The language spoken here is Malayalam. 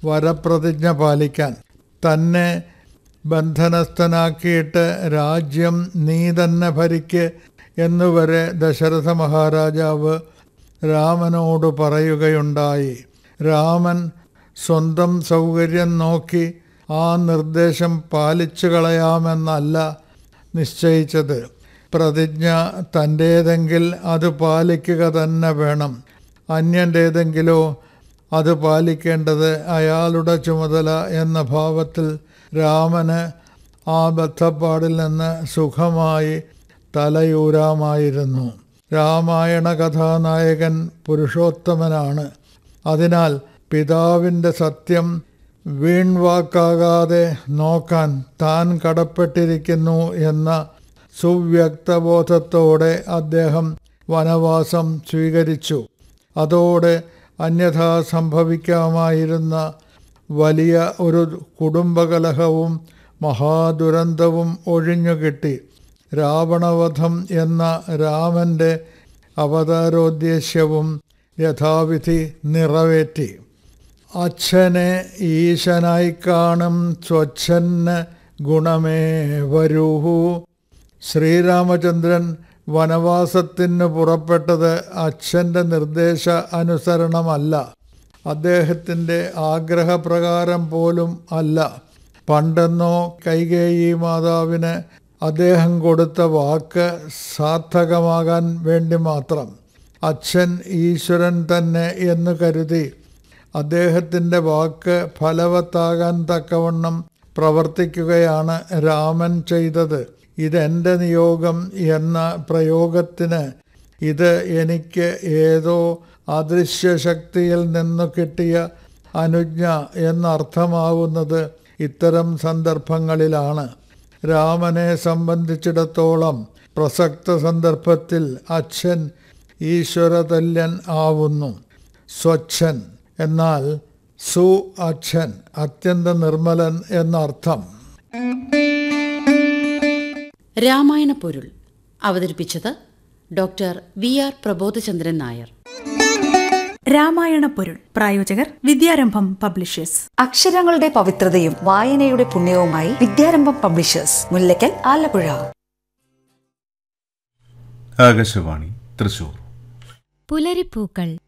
വരപ്രതിജ്ഞ പാലിക്കാൻ തന്നെ ബന്ധനസ്ഥനാക്കിയിട്ട് രാജ്യം നീ തന്നെ ഭരിക്ക് എന്നുവരെ ദശരഥ മഹാരാജാവ് രാമനോട് പറയുകയുണ്ടായി രാമൻ സ്വന്തം സൗകര്യം നോക്കി ആ നിർദ്ദേശം പാലിച്ചു കളയാമെന്നല്ല നിശ്ചയിച്ചത് പ്രതിജ്ഞ തൻ്റേതെങ്കിൽ അത് പാലിക്കുക തന്നെ വേണം അന്യൻ്റേതെങ്കിലോ അത് പാലിക്കേണ്ടത് അയാളുടെ ചുമതല എന്ന ഭാവത്തിൽ രാമന് ആ ബദ്ധപ്പാടിൽ നിന്ന് സുഖമായി തലയൂരാമായിരുന്നു രാമായണ കഥാനായകൻ പുരുഷോത്തമനാണ് അതിനാൽ പിതാവിൻ്റെ സത്യം വീൺവാക്കാകാതെ നോക്കാൻ താൻ കടപ്പെട്ടിരിക്കുന്നു എന്ന സുവ്യക്തബോധത്തോടെ അദ്ദേഹം വനവാസം സ്വീകരിച്ചു അതോടെ അന്യഥാ സംഭവിക്കാമായിരുന്ന വലിയ ഒരു കുടുംബകലഹവും മഹാദുരന്തവും ഒഴിഞ്ഞുകിട്ടി രാവണവധം എന്ന രാമൻ്റെ അവതാരോദ്ദേശ്യവും യഥാവിധി നിറവേറ്റി അച്ഛനെ ഈശനായി കാണും സ്വച്ഛന് ഗുണമേ വരൂഹു ശ്രീരാമചന്ദ്രൻ വനവാസത്തിന് പുറപ്പെട്ടത് അച്ഛൻ്റെ നിർദ്ദേശ അനുസരണമല്ല അദ്ദേഹത്തിൻ്റെ ആഗ്രഹപ്രകാരം പോലും അല്ല പണ്ടെന്നോ കൈകേയി മാതാവിന് അദ്ദേഹം കൊടുത്ത വാക്ക് സാർത്ഥകമാകാൻ വേണ്ടി മാത്രം അച്ഛൻ ഈശ്വരൻ തന്നെ എന്ന് കരുതി അദ്ദേഹത്തിൻ്റെ വാക്ക് ഫലവത്താകാൻ തക്കവണ്ണം പ്രവർത്തിക്കുകയാണ് രാമൻ ചെയ്തത് ഇതെൻ്റെ നിയോഗം എന്ന പ്രയോഗത്തിന് ഇത് എനിക്ക് ഏതോ അദൃശ്യശക്തിയിൽ നിന്ന് കിട്ടിയ അനുജ്ഞ എന്നർത്ഥമാവുന്നത് ഇത്തരം സന്ദർഭങ്ങളിലാണ് രാമനെ സംബന്ധിച്ചിടത്തോളം പ്രസക്ത സന്ദർഭത്തിൽ അച്ഛൻ ഈശ്വരതല്യൻ ആവുന്നു സ്വച്ഛൻ എന്നാൽ സു അച്ഛൻ അത്യന്ത നിർമ്മലൻ എന്നർത്ഥം രാമായണ പൊരുൾ അവതരിപ്പിച്ചത് doctor V R Prabodhachandran Nair Ramayana പൊരുൾ പ്രായോജകർ വിദ്യാരംഭം പബ്ലിഷേഴ്സ് അക്ഷരങ്ങളുടെ പവിത്രതയും വായനയുടെ പുണ്യവുമായി വിദ്യാരംഭം പബ്ലിഷേഴ്സ് മുല്ലക്കൽ ആലപ്പുഴ ആകാശവാണി തൃശൂർ പുലരിപ്പൂക്കൾ